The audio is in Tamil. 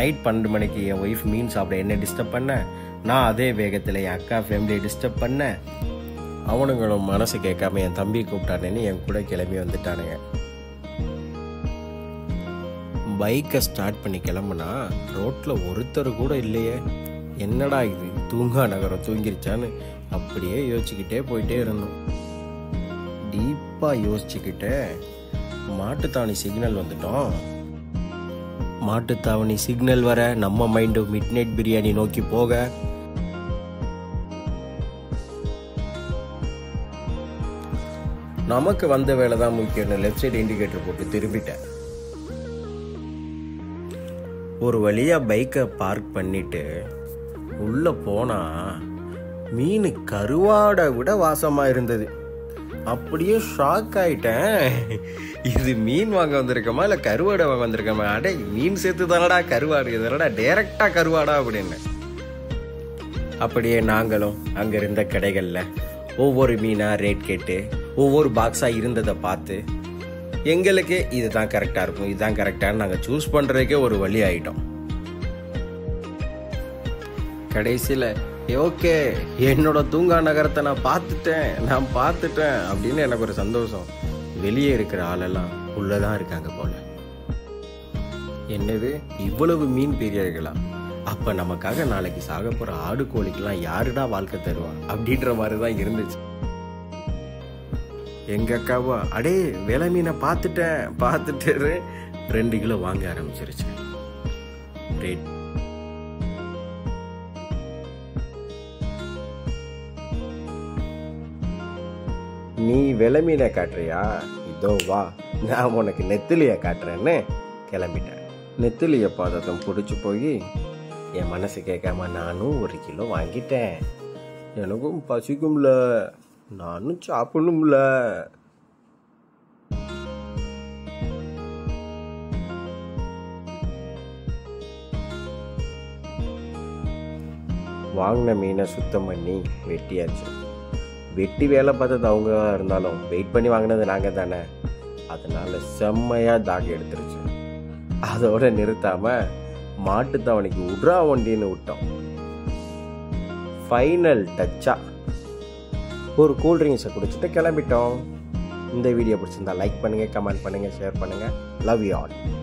நைட் பன்னெண்டு மணிக்கு என் ஒய்ஃப் மீன் சாப்பிட என்ன டிஸ்டர்ப் பண்ண நான் அதே வேகத்தில் என் அக்கா ஃபேமிலியை டிஸ்டர்ப் பண்ணேன் அவனுங்களும் மனசு கேட்காம என் தம்பி கூப்பிட்டானேன்னு என் கூட கிளம்பி வந்துட்டானுங்க பைக்கை ஸ்டார்ட் பண்ணி கிளம்புனா ரோட்டில் ஒருத்தர் கூட இல்லையே என்னடா இது தூங்கா நகரம் தூங்கிருச்சான்னு அப்படியே யோசிச்சுக்கிட்டே போயிட்டே இருந்தோம் டீப்பாக யோசிச்சுக்கிட்டே மாட்டுத்தாவணி சிக்னல் வந்துட்டோம் மாட்டுத்தாவணி சிக்னல் வர நம்ம மைண்டு மிட் நைட் பிரியாணி நோக்கி போக நமக்கு வந்த வேலை தான் முக்கியம்னு லெஃப்ட் சைடு இண்டிகேட்டர் போட்டு திரும்பிட்டேன் ஒரு வழியா பைக்கை பார்க் பண்ணிட்டு உள்ள போனா மீன் கருவாடை விட வாசமா இருந்தது அப்படியே ஷாக் ஆயிட்டேன் இது மீன் வாங்க வந்திருக்கோமா இல்லை கருவாடை வாங்க வந்திருக்கோமா அடே மீன் சேர்த்து தானடா கருவாடு இதனடா டைரக்டா கருவாடா அப்படின்னு அப்படியே நாங்களும் அங்க இருந்த கடைகள்ல ஒவ்வொரு மீனா ரேட் கேட்டு ஒவ்வொரு பாக்ஸா இருந்ததை பார்த்து எங்களுக்கு இதுதான் கரெக்டா இருக்கும் இதுதான் கரெக்டான்னு நாங்க சூஸ் பண்றதுக்கே ஒரு வழி ஆயிட்டோம் கடைசியில ஓகே என்னோட தூங்கா நகரத்தை நான் பார்த்துட்டேன் நான் பார்த்துட்டேன் அப்படின்னு எனக்கு ஒரு சந்தோஷம் வெளியே இருக்கிற ஆளெல்லாம் உள்ளதான் இருக்காங்க போல என்னது இவ்வளவு மீன் பெரியர்களா அப்ப நமக்காக நாளைக்கு சாக போற ஆடு கோழிக்கெல்லாம் யாருடா வாழ்க்கை தருவா அப்படின்ற மாதிரி தான் இருந்துச்சு எங்க அக்காவா அடே விலை மீனை பார்த்துட்டேன் பார்த்துட்டு ரெண்டு கிலோ வாங்க ஆரம்பிச்சிருச்சு ரேட் நீ விலை மீனை காட்டுறியா இதோ வா நான் உனக்கு நெத்திலியை காட்டுறேன்னு கிளம்பிட்டேன் நெத்திலியை பாதத்தம் பிடிச்சி போய் என் மனசு கேட்காம நானும் ஒரு கிலோ வாங்கிட்டேன் எனக்கும் பசிக்கும்ல நானும் சாப்பிடணும்ல வாங்கின மீனை சுத்தம் பண்ணி வெட்டியாச்சு வெட்டி வேலை பார்த்தது அவங்க இருந்தாலும் வெயிட் பண்ணி வாங்கினது நாங்கள் தானே அதனால செம்மையாக தாக எடுத்துருச்சு அதோட நிறுத்தாம மாட்டுத்தவணைக்கு உட்ரா வண்டின்னு விட்டோம் ஃபைனல் டச்சா ஒரு கூல்ட்ரிங்க்ஸை குடிச்சிட்டு கிளம்பிட்டோம் இந்த வீடியோ பிடிச்சிருந்தா லைக் பண்ணுங்க கமெண்ட் பண்ணுங்க ஷேர் பண்ணுங்க லவ் யூ ஆல்